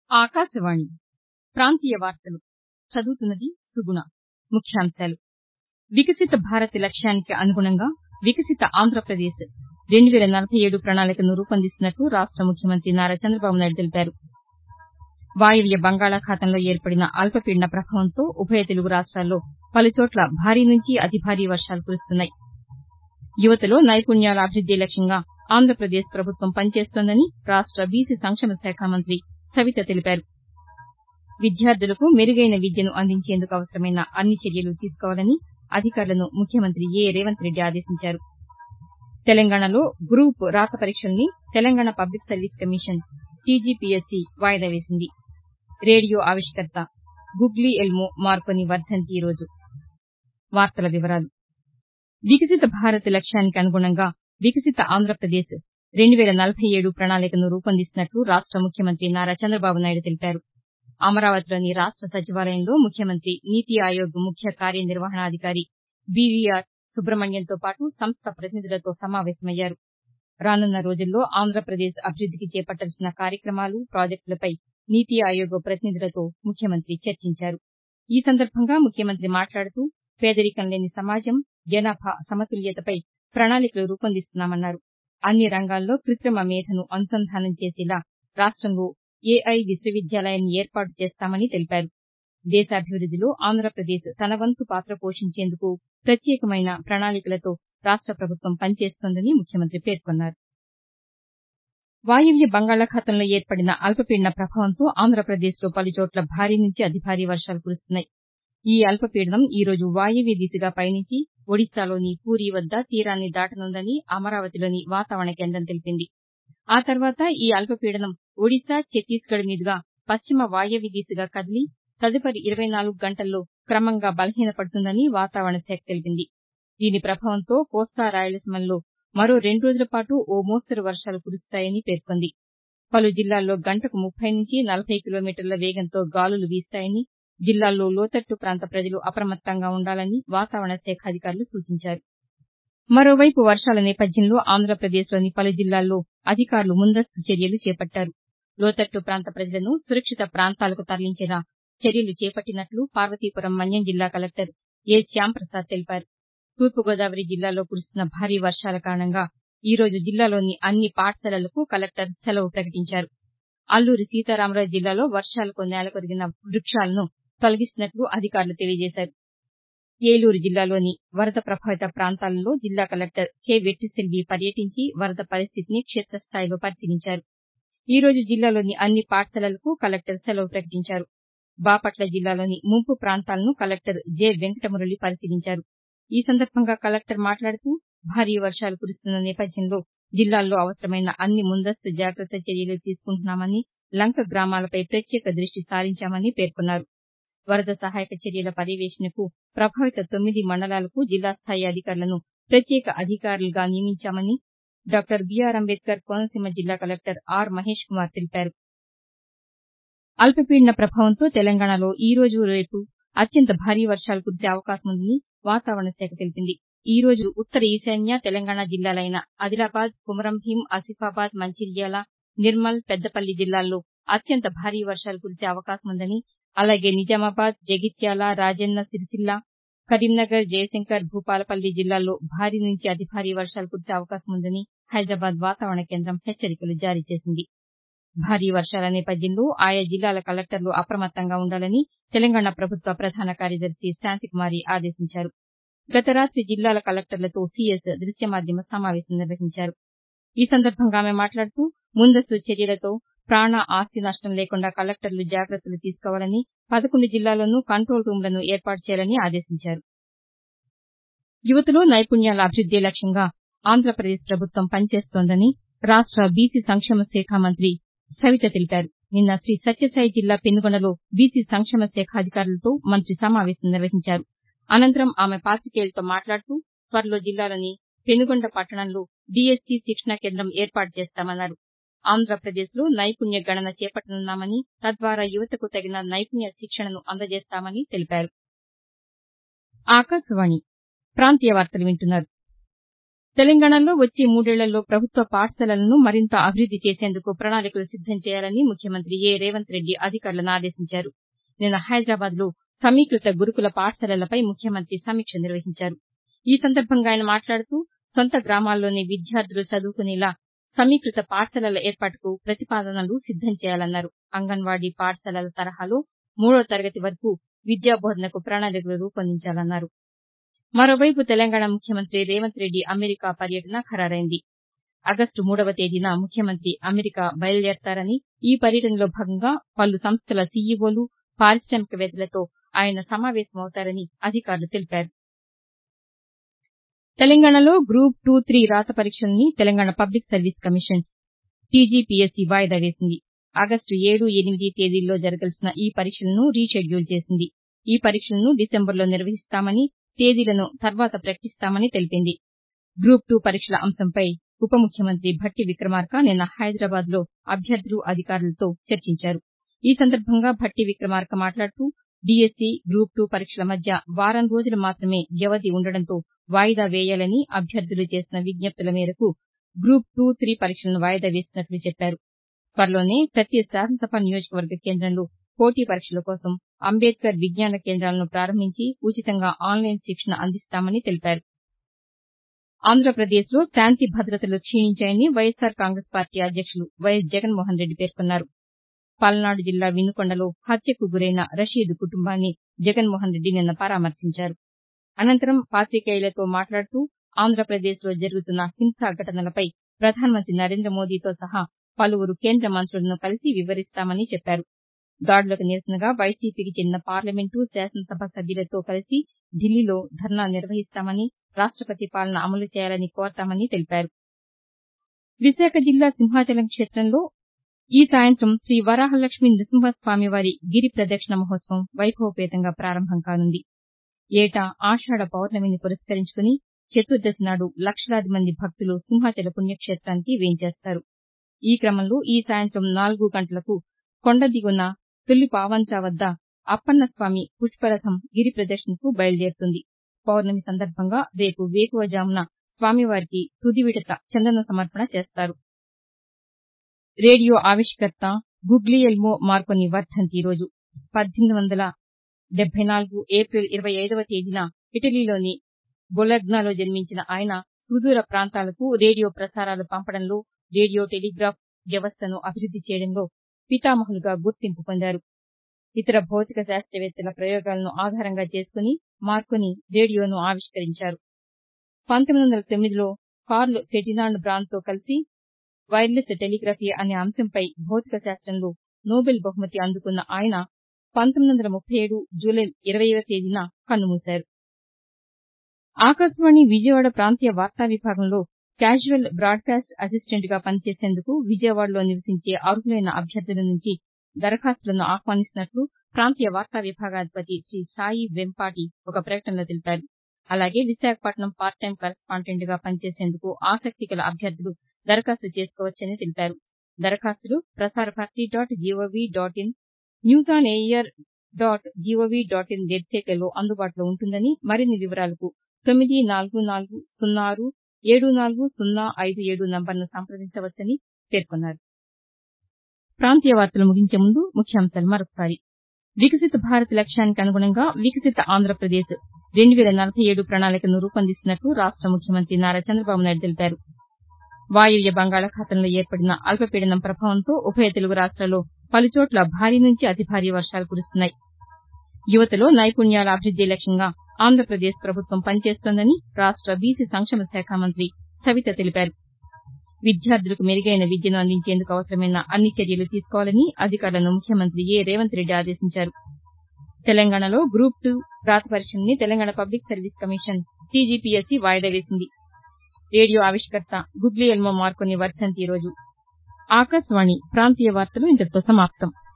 ఆకాశవాణి ప్రాంతీయ వార్తలు చదువుతున్నది సుగుణ ముఖ్యాంశాలు వికసిత భారత్ లక్ష్యానికి అనుగుణంగా వికసిత ఆంధ్రప్రదేశ్ రెండు వేల నలభై ఏడు ప్రణాళికను రూపొందిస్తున్నట్లు రాష్ట ముఖ్యమంత్రి నారా చంద్రబాబు నాయుడు తెలిపారు వాయవ్య బంగాళాఖాతంలో ఏర్పడిన అల్పపీడన ప్రభావంతో ఉభయ తెలుగు రాష్ట్రాల్లో పలుచోట్ల భారీ నుంచి అతి భారీ వర్షాలు కురుస్తున్నాయి యువతలో నైపుణ్యాల అభివృద్దే లక్ష్యంగా ఆంధ్రప్రదేశ్ ప్రభుత్వం పనిచేస్తోందని రాష్ట బీసీ సంక్షేమ శాఖ మంత్రి సవిత తెలిపారు విద్యార్థులకు మెరుగైన విద్యను అందించేందుకు అవసరమైన అన్ని చర్యలు తీసుకోవాలని అధికారులను ముఖ్యమంత్రి ఏ రేవంత్ రెడ్డి ఆదేశించారు తెలంగాణలో గ్రూప్ రాత పరీక్షల్ని Telangana public service commission TGPSC వాయిదా వేసింది రేడియో ఆవిష్కర్త గుగ్లీ ఎల్మో మార్కోని వర్దంతి ఈ రోజు వికసిత భారత్ లక్ష్యానికి అనుగుణంగా వికసిత ఆంధ్రప్రదేశ్ రెండు వేల నలభై ఏడు ప్రణాళికను రూపొందిస్తున్నట్లు రాష్ట ముఖ్యమంత్రి నారా చంద్రబాబు నాయుడు తెలిపారు అమరావతిలోని రాష్ట సచివాలయంలో ముఖ్యమంత్రి నీతి ఆయోగ్ ముఖ్య కార్యనిర్వహణాధికారి బీవీఆర్ సుబ్రహ్మణ్యంతో పాటు సంస్థ ప్రతినిధులతో సమావేశమయ్యారు రానున్న రోజుల్లో ఆంధ్రప్రదేశ్ అభివృద్దికి చేపట్టాల్సిన కార్యక్రమాలు ప్రాజెక్టులపై నీతి ఆయోగ్ ప్రతినిధులతో ముఖ్యమంత్రి చర్చించారు ఈ సందర్భంగా ముఖ్యమంత్రి మాట్లాడుతూ పేదరికం లేని సమాజం జనాభా సమతుల్యతపై ప్రణాళికలు రూపొందిస్తున్నామన్నారు అన్ని రంగాల్లో కృతిమ మేధను అనుసంధానం చేసేలా రాష్టంలో ఏఐ విశ్వవిద్యాలయాన్ని ఏర్పాటు చేస్తామని తెలిపారు దేశాభివృద్దిలో ఆంధ్రప్రదేశ్ తన వంతు పాత్ర పోషించేందుకు ప్రత్యేకమైన ప్రణాళికలతో రాష్ట ప్రభుత్వం పనిచేస్తోందని ముఖ్యమంత్రి పేర్కొన్నారు వాయవ్య బంగాళాఖాతంలో ఏర్పడిన అల్పపీడన ప్రభావంతో ఆంధ్రప్రదేశ్లో పలుచోట్ల భారీ నుంచి అతి భారీ వర్షాలు కురుస్తున్నాయి ఈ అల్పపీడనం ఈ రోజు వాయవ్య దిశగా పయనించి ఒడిశాలోని పూరీ వద్ద తీరాన్ని దాటనుందని అమరావతిలోని వాతావరణ కేంద్రం తెలిపింది ఆ తర్వాత ఈ అల్పపీడనం ఒడిశా ఛత్తీస్గఢ్ మీదుగా పశ్చిమ వాయవ్య దిశగా కదిలి తదుపరి ఇరవై నాలుగు గంటల్లో క్రమంగా బలహీనపడుతుందని వాతావరణ శాఖ తెలిపింది దీని ప్రభావంతో కోస్తా రాయలసీమల్లో మరో రెండు రోజుల పాటు ఓ మోస్తరు వర్షాలు కురుస్తాయని పేర్కొంది పలు జిల్లాల్లో గంటకు ముప్పై నుంచి నలభై కిలోమీటర్ల వేగంతో గాలులు వీస్తాయని జిల్లాల్లో లోతట్టు ప్రాంత ప్రజలు అప్రమత్తంగా ఉండాలని వాతావరణ శాఖ అధికారులు సూచించారు మరోవైపు వర్షాల నేపథ్యంలో ఆంధ్రప్రదేశ్లోని పలు జిల్లాల్లో అధికారులు ముందస్తు చర్యలు చేపట్టారు లోతట్టు ప్రాంత ప్రజలను సురక్షిత ప్రాంతాలకు తరలించేలా చర్యలు చేపట్టినట్లు పార్వతీపురం మన్యం జిల్లా కలెక్టర్ ఏ శ్యాంప్రసాద్ తెలిపారు తూర్పుగోదావరి జిల్లాలో కురుస్తున్న భారీ వర్షాల కారణంగా ఈ రోజు జిల్లాలోని అన్ని పాఠశాలలకు కలెక్టర్ సెలవు ప్రకటించారు అల్లూరి సీతారామరాజు జిల్లాలో వర్షాలకు నేలకొరిగిన వృక్షాలను తొలగిస్తున్నట్లు అధికారులు తెలియజేశారు ఏలూరు జిల్లాలోని వరద ప్రభావిత ప్రాంతాలలో జిల్లా కలెక్టర్ కె వెట్రిసెల్వి పర్యటించి వరద పరిస్థితిని క్షేత్రస్థాయిలో పరిశీలించారు ఈ రోజు జిల్లాలోని అన్ని పాఠశాలలకు కలెక్టర్ సెలవు ప్రకటించారు బాపట్ల జిల్లాలోని ముంపు ప్రాంతాలను కలెక్టర్ జె వెంకటమురళి పరిశీలించారు ఈ సందర్భంగా కలెక్టర్ మాట్లాడుతూ భారీ వర్షాలు కురుస్తున్న నేపథ్యంలో జిల్లాల్లో అవసరమైన అన్ని ముందస్తు జాగ్రత్త చర్యలు తీసుకుంటున్నామని లంక గ్రామాలపై ప్రత్యేక దృష్టి సారించామని పేర్కొన్నారు వరద సహాయక చర్యల పర్యవేక్షణకు ప్రభావిత తొమ్మిది మండలాలకు జిల్లా స్థాయి అధికారులను ప్రత్యేక అధికారులుగా నియమించామని డాక్టర్ బీఆర్ అంబేద్కర్ కోనసీమ జిల్లా కలెక్టర్ ఆర్ మహేష్ కుమార్ తెలిపారు అల్పపీడన ప్రభావంతో తెలంగాణలో ఈ రోజు రేపు అత్యంత భారీ వర్షాలు కురిసే అవకాశం ఉందని వాతావరణ శాఖ తెలిపింది ఈ రోజు ఉత్తర ఈశాన్య తెలంగాణ జిల్లాలైన ఆదిలాబాద్ కుమరం భీం ఆసిఫాబాద్ మంచిర్యాల నిర్మల్ పెద్దపల్లి జిల్లాల్లో అత్యంత భారీ వర్షాలు కురిసే అవకాశం ఉందని అలాగే నిజామాబాద్ జగిత్యాల రాజన్న సిరిసిల్ల కరీంనగర్ జయశంకర్ భూపాలపల్లి జిల్లాల్లో భారీ నుంచి అతి భారీ వర్షాలు కురిసే అవకాశం ఉందని హైదరాబాద్ వాతావరణ కేంద్రం హెచ్చరికలు జారీ చేసింది భారీ వర్షాల నేపథ్యంలో ఆయా జిల్లాల కలెక్టర్లు అప్రమత్తంగా ఉండాలని తెలంగాణ ప్రభుత్వ ప్రధాన కార్యదర్శి శాంతికుమారి ఆదేశించారు గత రాతి జిల్లాల కలెక్టర్లతో సీఎస్ దృశ్య మాధ్యమ సమావేశం నిర్వహించారు ఈ సందర్భంగా ఆమె మాట్లాడుతూ ముందస్తు చర్యలతో ప్రాణ ఆస్తి నష్టం లేకుండా కలెక్టర్లు జాగ్రత్తలు తీసుకోవాలని పదకొండు జిల్లాల్లోనూ కంట్రోల్ రూంలను ఏర్పాటు చేయాలని ఆదేశించారు యువతలో నైపుణ్యాల అభివృద్దే లక్ష్యంగా ఆంధ్రప్రదేశ్ ప్రభుత్వం పనిచేస్తోందని రాష్ట బీసీ సంక్షేమ శాఖ మంత్రి సవిత తెలిపారు నిన్న శ్రీ సత్యసాయి జిల్లా పెనుగొండలో బీసీ సంక్షేమ శాఖ అధికారులతో మంత్రి సమావేశం నిర్వహించారు అనంతరం ఆమె పాతికేయులతో మాట్లాడుతూ త్వరలో జిల్లాలోని పెనుగొండ పట్టణంలో డీఎస్సీ శిక్షణా కేంద్రం ఏర్పాటు చేస్తామన్నారు ఆంధ్రప్రదేశ్లో నైపుణ్య గణన చేపట్టనున్నామని తద్వారా యువతకు తగిన నైపుణ్య శిక్షణను అందజేస్తామని తెలిపారు తెలంగాణలో వచ్చే మూడేళ్లలో ప్రభుత్వ పాఠశాలలను మరింత అభివృద్ది చేసేందుకు ప్రణాళికలు సిద్దం చేయాలని ముఖ్యమంత్రి ఏ రేవంత్ రెడ్డి అధికారులను ఆదేశించారు నిన్న హైదరాబాద్లో సమీకృత గురుకుల పాఠశాలలపై ముఖ్యమంత్రి సమీక్ష నిర్వహించారు ఈ సందర్భంగా ఆయన మాట్లాడుతూ సొంత గ్రామాల్లోనే విద్యార్థులు చదువుకునేలా సమీకృత పాఠశాలల ఏర్పాటుకు ప్రతిపాదనలు సిద్దం చేయాలన్నారు అంగన్వాడీ పాఠశాలల తరహాలో మూడో తరగతి వరకు విద్యా బోధనకు ప్రణాళికలు రూపొందించాలన్నారు మరోవైపు తెలంగాణ ముఖ్యమంత్రి రేవంత్ రెడ్డి అమెరికా పర్యటన ఖరారైంది ఆగస్టు మూడవ తేదీన ముఖ్యమంత్రి అమెరికా బయలుదేరతారని ఈ పర్యటనలో భాగంగా పలు సంస్థల సీఈవోలు పారిశామికవేత్తలతో ఆయన సమావేశమవుతారని అధికారులు తెలిపారు తెలంగాణలో గ్రూప్ టూ త్రీ రాత పరీక్షల్ని Telangana public service commission TGPSC వాయిదా వేసింది ఆగస్టు ఏడు ఎనిమిది తేదీల్లో జరగాల్సిన ఈ పరీక్షలను రీషెడ్యూల్ చేసింది ఈ పరీక్షలను డిసెంబర్లో నిర్వహిస్తామని తేదీలను తర్వాత ప్రకటిస్తామని తెలిపింది గ్రూప్ టూ పరీక్షల అంశంపై ఉప ముఖ్యమంత్రి భట్టి విక్రమార్క నిన్న హైదరాబాద్లో అభ్యర్థులు అధికారులతో చర్చించారు ఈ సందర్భంగా భట్టి విక్రమార్క మాట్లాడుతూ డీఎస్సీ గ్రూప్ టూ పరీక్షల మధ్య వారం రోజులు మాత్రమే వ్యవధి ఉండడంతో వాయిదా వేయాలని అభ్యర్థులు చేసిన విజ్ఞప్తుల మేరకు గ్రూప్ టూ త్రీ పరీక్షలను వాయిదా వేసినట్లు చెప్పారు త్వరలోనే ప్రతి శాసనసభ నియోజకవర్గ కేంద్రంలో పోటీ పరీక్షల కోసం అంబేద్కర్ విజ్ఞాన కేంద్రాలను ప్రారంభించి ఉచితంగా ఆన్లైన్ శిక్షణ అందిస్తామని తెలిపారు ఆంధ్రప్రదేశ్లో శాంతి భద్రతలు క్షీణించాయని వైఎస్సార్ కాంగ్రెస్ పార్టీ అధ్యక్షులు వైఎస్ జగన్మోహన్ రెడ్డి పేర్కొన్నారు పల్నాడు జిల్లా వినుకొండలో హత్యకు గురైన రషీద్ కుటుంబాన్ని జగన్మోహన్ రెడ్డి నిన్న పరామర్శించారు అనంతరం పాతికేయులతో మాట్లాడుతూ ఆంధ్రప్రదేశ్లో జరుగుతున్న హింసా ఘటనలపై ప్రధానమంత్రి నరేంద్ర మోదీతో సహా పలువురు కేంద్ర మంత్రులను కలిసి వివరిస్తామని చెప్పారు దాడులకు నిరసనగా వైసీపీకి చెందిన పార్లమెంటు శాసనసభ సభ్యులతో కలిసి ఢిల్లీలో ధర్నా నిర్వహిస్తామని రాష్టపతి పాలన అమలు చేయాలని కోరతామని తెలిపారు విశాఖ జిల్లా సింహాచలం క్షేత్రంలో ఈ సాయంత్రం శ్రీ వరాహలక్ష్మీ నృసింహస్వామివారి గిరి ప్రదక్షిణ మహోత్సవం వైభవోపేతంగా ప్రారంభం కానుంది ఏటా ఆషాఢ పౌర్ణమిని పురస్కరించుకుని చతుర్దశి నాడు లక్షలాది మంది భక్తులు సింహాచల పుణ్యక్షేతానికి వేంచేస్తారు ఈ క్రమంలో ఈ సాయంత్రం నాలుగు గంటలకు కొండ దిగున తొలి పావంచ వద్ద అప్పన్నస్వామి పుష్పరథం గిరి ప్రదక్షిణకు బయలుదేరుతుంది పౌర్ణమి సందర్భంగా రేపు వేకువజామున స్వామివారికి తుది విడత చందన సమర్పణ చేస్తారు రేడియో ఆవిష్కర్త గుగ్లియెల్మో మార్కోని వర్దంతి ఈ రోజు పద్దెనిమిది వందల డెబ్బై నాలుగు ఏప్రిల్ ఇరవై ఐదవ తేదీన ఇటలీలోని బొలగ్నాలో జన్మించిన ఆయన సుదూర ప్రాంతాలకు రేడియో ప్రసారాలు పంపడంలో రేడియో టెలిగ్రాఫ్ వ్యవస్థను అభివృద్ది చేయడంలో పితామహులుగా గుర్తింపు పొందారు ఇతర భౌతిక శాస్త్రవేత్తల ప్రయోగాలను ఆధారంగా చేసుకుని మార్కోని రేడియోను ఆవిష్కరించారు పంతొమ్మిది వందల తొమ్మిదిలో కార్ల్ ఫెర్డినాండ్ బ్రాన్తో కలిసి వైర్లెస్ టెలిగ్రఫీ అనే అంశంపై భౌతిక శాస్త్రంలో నోబెల్ బహుమతి అందుకున్న ఆయన పంతొమ్మిది వందల ముప్పై ఏడు జూలై ఇరవైవ తేదీన కన్నుమూశారు ఆకాశవాణి విజయవాడ ప్రాంతీయ వార్తా విభాగంలో క్యాజువల్ బ్రాడ్కాస్ట్ అసిస్టెంట్గా పనిచేసేందుకు విజయవాడలో నివసించే అర్హులైన అభ్యర్థుల నుంచి దరఖాస్తులను ఆహ్వానిస్తున్నట్లు ప్రాంతీయ వార్తా విభాగాధిపతి శ్రీ సాయి వెంపాటి ఒక ప్రకటనలో తెలిపారు అలాగే విశాఖపట్నం పార్ట్ టైం కరస్పాండెంట్గా పనిచేసేందుకు ఆసక్తి గల అభ్యర్థులు దరఖాస్తు చేసుకోవచ్చని తెలిపారు దరఖాస్తులు Prasar Bharati dot gov dot in news on air dot gov dot in వెబ్సైట్లలో అందుబాటులో ఉంటుందని మరిన్ని వివరాలకు తొమ్మిది నాలుగు నాలుగు సున్నా ఆరు ఏడు నాలుగు సున్నా ఐదు ఏడు నంబర్ను సంప్రదించవచ్చని పేర్కొన్నారు ప్రాంతీయ వార్తలు ముగించే ముందు ముఖ్యాంశాలు మరొకసారి వికసిత భారత్ లక్ష్యానికి అనుగుణంగా వికసిత ఆంధ్రప్రదేశ్ రెండు వేల నలభై ఏడు ప్రణాళికను రూపొందిస్తున్నట్లు రాష్ట ముఖ్యమంత్రి నారా చంద్రబాబు నాయుడు తెలిపారు వాయువ్య బంగాళాఖాతంలో ఏర్పడిన అల్పపీడనం ప్రభావంతో ఉభయ తెలుగు రాష్ట్రాల్లో పలుచోట్ల భారీ నుంచి అతి భారీ వర్షాలు కురుస్తున్నాయి యువతలో నైపుణ్యాల అభివృద్దే లక్ష్యంగా ఆంధ్రప్రదేశ్ ప్రభుత్వం పనిచేస్తోందని రాష్ట బీసీ సంక్షేమ శాఖ మంత్రి సవిత తెలిపారు విద్యార్థులకు మెరుగైన విద్యను అందించేందుకు అవసరమైన అన్ని చర్యలు తీసుకోవాలని అధికారులను ముఖ్యమంత్రి ఏ రేవంత్ రెడ్డి ఆదేశించారు తెలంగాణలో గ్రూప్ టూ రాత పరీక్షల్ని Telangana public service commission TGPSC వాయిదా వేసింది రేడియో ఆవిష్కర్త గుగ్లీ ఎల్మో మార్కోని వర్దంతి ఈ రోజు ఆకాశవాణి ప్రాంతీయ వార్తలు ఇంతటితో సమాప్తం